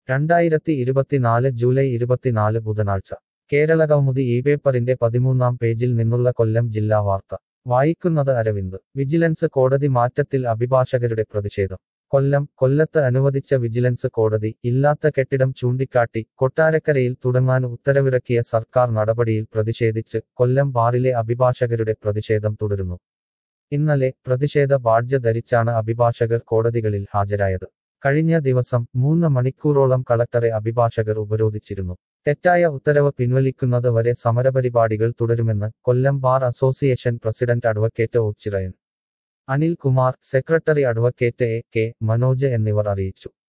രണ്ടായിരത്തി ഇരുപത്തിനാല് ജൂലൈ ഇരുപത്തിനാല് ബുധനാഴ്ച കേരള കൗമുദി ഈ പേപ്പറിന്റെ പതിമൂന്നാം പേജിൽ നിന്നുള്ള കൊല്ലം ജില്ലാ വാർത്ത വായിക്കുന്നത് അരവിന്ദ് വിജിലൻസ് കോടതി മാറ്റത്തിൽ അഭിഭാഷകരുടെ പ്രതിഷേധം കൊല്ലം കൊല്ലത്ത് അനുവദിച്ച വിജിലൻസ് കോടതി ഇല്ലാത്ത കെട്ടിടം ചൂണ്ടിക്കാട്ടി കൊട്ടാരക്കരയിൽ തുടങ്ങാൻ ഉത്തരവിറക്കിയ സർക്കാർ നടപടിയിൽ പ്രതിഷേധിച്ച് കൊല്ലം ബാറിലെ അഭിഭാഷകരുടെ പ്രതിഷേധം തുടരുന്നു ഇന്നലെ പ്രതിഷേധ ബാഡ്ജ് ധരിച്ചാണ് അഭിഭാഷകർ കോടതികളിൽ ഹാജരായത് കഴിഞ്ഞ ദിവസം മൂന്ന് മണിക്കൂറോളം കളക്ടറെ അഭിഭാഷകർ ഉപരോധിച്ചിരുന്നു തെറ്റായ ഉത്തരവ് പിൻവലിക്കുന്നത് വരെ സമരപരിപാടികൾ തുടരുമെന്ന് Kollam bar association president advocate Ochirayan Anil Kumar secretary advocate A K Manoj എന്നിവർ അറിയിച്ചു